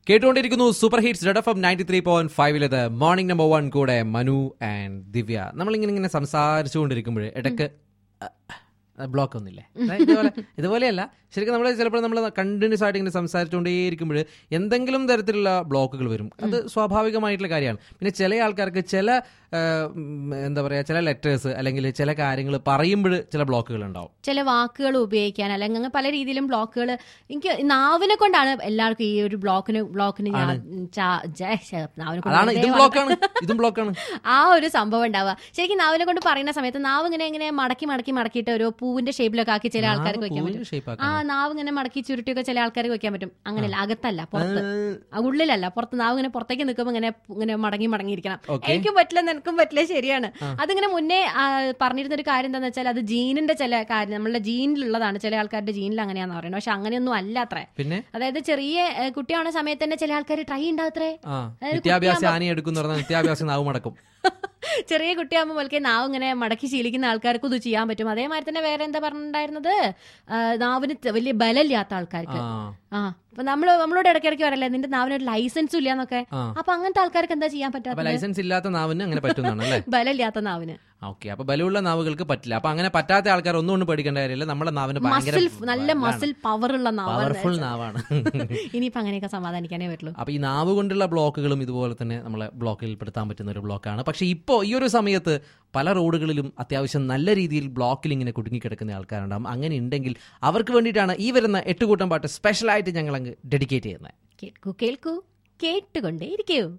കേട്ടുകൊണ്ടിരിക്കുന്നു super hits red F M ninety three point ഫൈവിലത് morning number one കൂടെ Manu and ദിവ്യ നമ്മളിങ്ങനെ ഇങ്ങനെ സംസാരിച്ചുകൊണ്ടിരിക്കുമ്പോൾ ഇടയ്ക്ക് ബ്ലോക്ക് ഒന്നില്ലേ അതായത് ഇതുപോലെ ഇതുപോലെയല്ല ശരിക്കും നമ്മൾ ചിലപ്പോൾ നമ്മൾ കണ്ടിന്യൂസ് ആയിട്ട് ഇങ്ങനെ സംസാരിച്ചുകൊണ്ടേയിരിക്കുമ്പോൾ എന്തെങ്കിലും തരത്തിലുള്ള ബ്ലോക്കുകൾ വരും അത് സ്വാഭാവികമായിട്ടുള്ള കാര്യമാണ് പിന്നെ ചില ആൾക്കാർക്ക് ചില ആ, ഉം, എന്താ പറയുക ചില ലെറ്റേഴ്സ് അല്ലെങ്കിൽ ചില കാര്യങ്ങൾ പറയുമ്പോൾ ചില ബ്ലോക്കുകൾ ഉണ്ടാവും ചില വാക്കുകൾ ഉപയോഗിക്കാൻ അല്ലെങ്കിൽ അങ്ങനെ പല രീതിയിലും ബ്ലോക്കുകൾ എനിക്ക് നാവിനെ കൊണ്ടാണ് എല്ലാവർക്കും ഈ ഒരു ബ്ലോക്കിന് ബ്ലോക്കിന് ഞാൻ ചാ- ജെ- ശ്ശെ, നാവിനെ കൊണ്ട് അതാണ് വെറുതെ ഇതും ബ്ലോക്കാണ് ഇതും ബ്ലോക്കാണ് ആ ഒരു സംഭവം ഉണ്ടാവുക ശരിക്കും നാവിനെ കൊണ്ട് പറയുന്ന സമയത്ത് നാവ് ഇങ്ങനെ ഇങ്ങനെ മടക്കി മടക്കി മടക്കിയിട്ട് ഒരു പൂവിന്റെ ഷേപ്പിലൊക്കെ ആക്കി ചില ആൾക്കാർക്ക് വെക്കാൻ പറ്റും ഷേപ്പ് ആ നാവ് ഇങ്ങനെ മടക്കി ചുരുട്ടിയൊക്കെ ചില ആൾക്കാർക്ക് വെക്കാൻ പറ്റും അങ്ങനെയല്ല അകത്തല്ല പുറത്ത് ആ, ഉള്ളിലല്ല പുറത്ത് നാവ് ഇങ്ങനെ പുറത്തേക്ക് നിൽക്കുമ്പോൾ ഇങ്ങനെ ഇങ്ങനെ മടങ്ങി മടങ്ങിയിരിക്കണം Okay. എനിക്കും പറ്റില്ല നിനക്കും പറ്റില്ല ശരിയാണ് അതിങ്ങനെ മുന്നേ ആ, പറഞ്ഞിരുന്ന ഒരു കാര്യം എന്താണെന്ന് വെച്ചാൽ അത് ജീനിന്റെ ചില കാര്യം നമ്മളുടെ ജീനിലുള്ളതാണ് ചില ആൾക്കാരുടെ ജീനിൽ അങ്ങനെയാന്ന് പറയുന്നത് പക്ഷെ അങ്ങനെയൊന്നും അല്ല അത്രേ പിന്നെ അതായത് ചെറിയ ഏ, കുട്ടിയാവുന്ന സമയത്ത് തന്നെ ചില ആൾക്കാർ ട്രൈ ഉണ്ടാത്രേ ആ നിത്യാഭ്യാസം ആനി എടുക്കുന്ന പറഞ്ഞാൽ നിത്യാഭ്യാസം നാവ് മടക്കും ചെറിയ കുട്ടിയാകുമ്പോൾ പോലൊക്കെ നാവ് ഇങ്ങനെ മടക്കി ശീലിക്കുന്ന ആൾക്കാർക്ക് ഇത് ചെയ്യാൻ പറ്റും അതേമാതിരി തന്നെ വേറെ എന്താ പറഞ്ഞിട്ടുണ്ടായിരുന്നത് ആ, നാവിന് ത- വലിയ ബലമില്ലാത്ത ആൾക്കാർക്ക് ആ ആ അപ്പൊ നമ്മള് നമ്മളോട് ഇടയ്ക്കിടയ്ക്ക് പറയല്ലേ നിന്റെ നാവിന് ഒരു ലൈസൻസും ഇല്ലാന്നൊക്കെ ആ. അപ്പൊ അങ്ങനത്തെ ആൾക്കാർക്ക് എന്താ ചെയ്യാൻ അപ്പൊ പറ്റാത്ത ലൈസൻസ് ഇല്ലാത്ത നാവിന് അങ്ങനെ പറ്റുന്നതാണ് അല്ലേ ബലമില്ലാത്ത നാവിന് ഓക്കെ അപ്പൊ ബലമുള്ള നാവുകൾക്ക് പറ്റില്ല അപ്പൊ അങ്ങനെ പറ്റാത്ത ആൾക്കാർ ഒന്നും കൊണ്ട് പേടിക്കേണ്ട കാര്യമില്ല നമ്മുടെ നാവിന് ഭയങ്കര മസിൽ നല്ല മസിൽ പവർ ഉള്ള നാവാണ് പവർഫുൾ നാവാണ് ഇനിയിപ്പോ അങ്ങനെയൊക്കെ സമാധാനിക്കാനേ പറ്റുള്ളൂ അപ്പൊ ഈ നാവ് കൊണ്ടുള്ള ബ്ലോക്കുകളും ഇതുപോലെ തന്നെ നമ്മളെ ബ്ലോക്കിൽ പെടുത്താൻ പറ്റുന്ന ഒരു ബ്ലോക്കാണ് പക്ഷെ ഇപ്പോൾ ഈ ഒരു സമയത്ത് പല റോഡുകളിലും അത്യാവശ്യം നല്ല രീതിയിൽ ബ്ലോക്കിൽ ഇങ്ങനെ കുടുങ്ങിക്കിടക്കുന്ന ആൾക്കാരുണ്ടാവും അങ്ങനെ ഉണ്ടെങ്കിൽ അവർക്ക് വേണ്ടിയിട്ടാണ് ഈ വരുന്ന എട്ടുകൂട്ടം പാട്ട് സ്പെഷ്യലായിട്ട് ഞങ്ങൾ അങ്ങ് ഡെഡിക്കേറ്റ് ചെയ്യുന്നത് കേൾക്കൂ കേൾക്കൂ കേട്ടുകൊണ്ടേ ഇരിക്കൂ